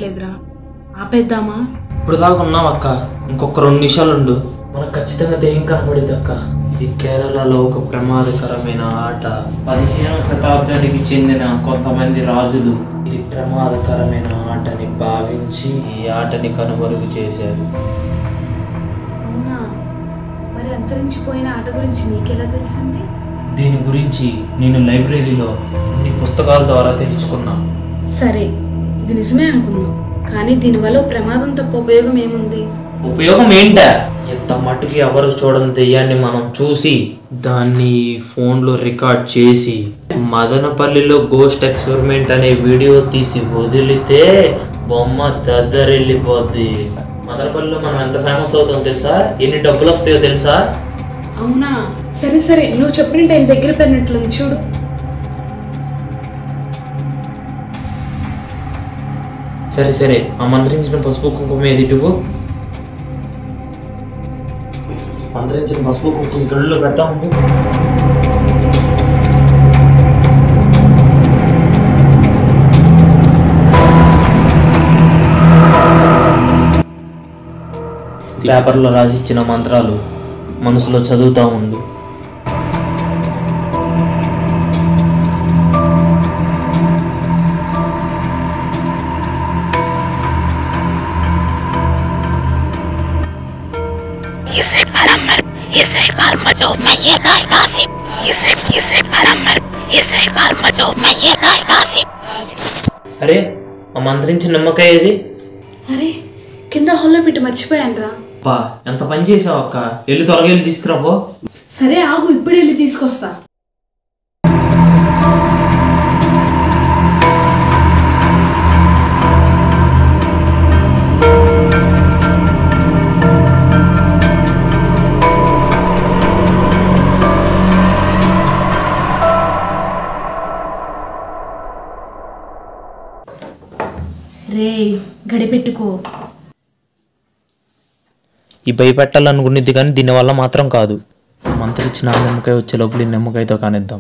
రావట్లేదురా ఆపేద్దామా ఇప్పుడు దాకా ఉన్నాం అక్క ఇంకొక రెండు నిమిషాలు ఉండు మనకు ఖచ్చితంగా దెయ్యం కనపడింది అక్క ఇది కేరళలో ఒక ప్రమాదకరమైన ఆట పదిహేనవ శతాబ్దానికి చెందిన కొంతమంది రాజులు ఇది ప్రమాదకరమైన ఆటని భావించి ఈ ఆటని కనుమరుగు చేశారు అవునా మరి అంతరించిపోయిన ఆట గురించి నీకెలా తెలిసింది దీని గురించి నేను లైబ్రరీలో కొన్ని పుస్తకాల ద్వారా తెలుసుకున్నా సరే ఇది నిజమే అనుకుందాం కానీ దీనివల్ల ప్రమాదం తప్ప ఉపయోగం ఏముంది ఉపయోగం ఏంటా ఎంత మటుకి ఎవరు చూడని దెయ్యాన్ని మనం చూసి దాన్ని ఫోన్లో రికార్డ్ చేసి మదనపల్లిలో గోస్ట్ ఎక్స్పెరిమెంట్ అనే వీడియో తీసి వదిలితే బొమ్మ దద్దరెళ్ళిపోద్ది మదనపల్లిలో మనం ఎంత ఫేమస్ అవుతుందో తెలుసా ఎన్ని డబ్బులు వస్తాయో తెలుసా అవునా సరే సరే నువ్వు చెప్పిన టైం దగ్గర పెరిగినట్లుంది చూడు సరే సరే ఆ మంత్రించిన పసుపు కుంకుమ ఏది ఇటువు మంత్రించిన పసుపు కుంకుమ గడుల్లో పెడతా ఉండు పేపర్లో రాసిచ్చిన మంత్రాలు మనసులో చదువుతా ఉండు يسك مرمر يسك مرمدو ما يلاش ناسب يسك يسك مرمر يسك مرمدو ما يلاش ناسب అరే ఆ మంత్రించిన నిమ్మకాయ ఏది అరే కింద హాల్లో పెట్టి మర్చిపోయానురా బా ఎంత పని చేసావు అక్క వెళ్ళి త్వరగా వెళ్ళి తీసుకురాబో సరే ఆగు ఇప్పుడు వెళ్ళి తీసుకొస్తా రే గడిపెట్టుకో ఈ భయపెట్టాలనుకునేది కానీ దీనివల్ల మాత్రం కాదు మంత్రిచ్చిన ఆ నిమ్మకాయ వచ్చే లోపల ఈ నిమ్మకాయతో కానిద్దాం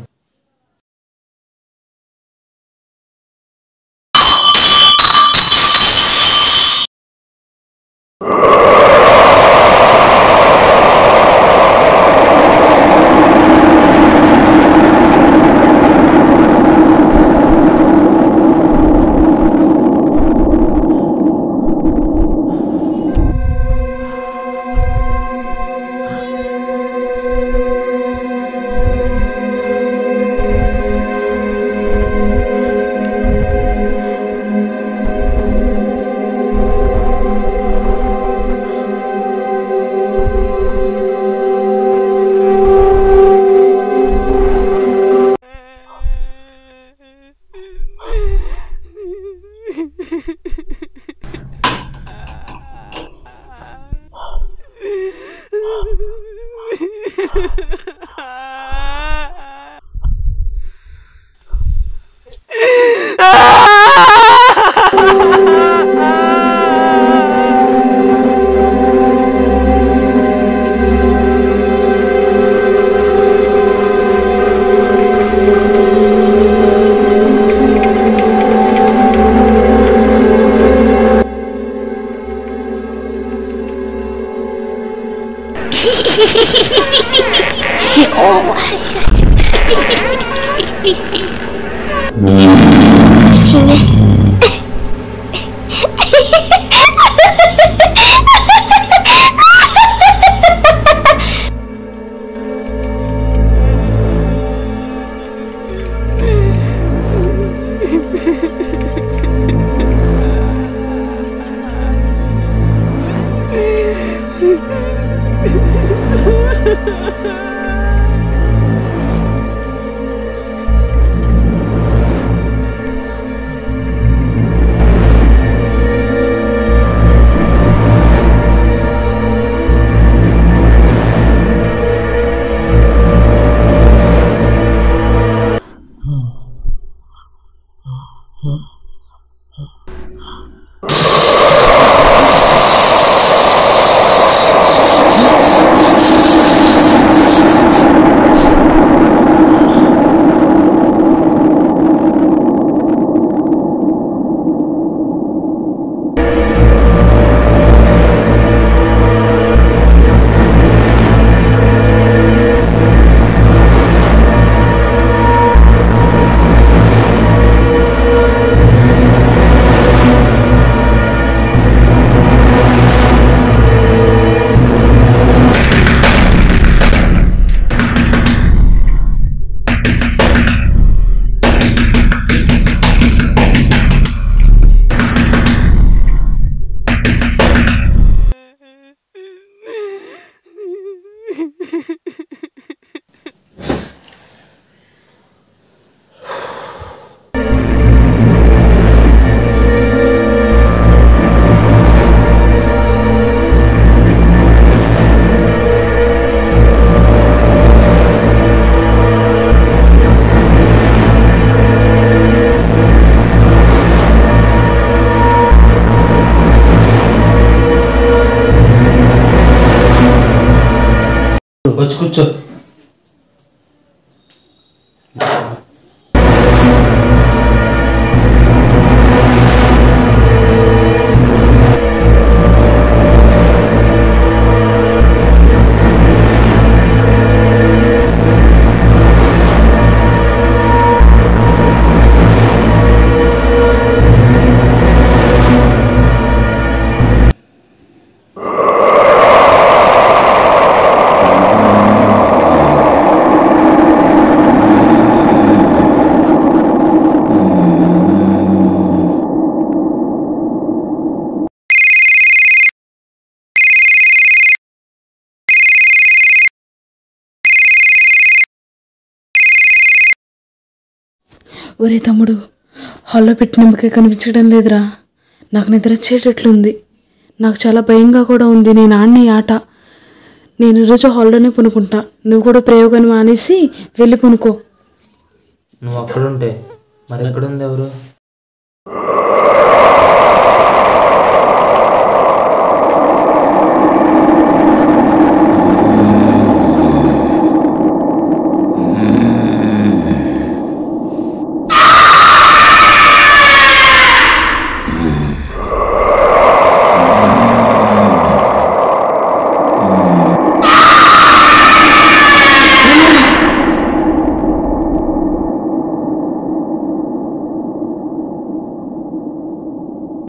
వచ్చి కూర్చో ఒరే తమ్ముడు హాల్లో పెట్టిన నిమ్మకాయ కనిపించడం లేదురా నాకు నిద్ర వచ్చేటట్లుంది నాకు చాలా భయంగా కూడా ఉంది నేను ఆడిన ఈ ఆట నేను ఈరోజు హాల్లోనే పనుకుంటా నువ్వు కూడా ప్రయోగాన్ని మానేసి వెళ్ళి పనుకో నువ్వు అక్కడుంటే మరి ఎక్కడుంది ఎవరు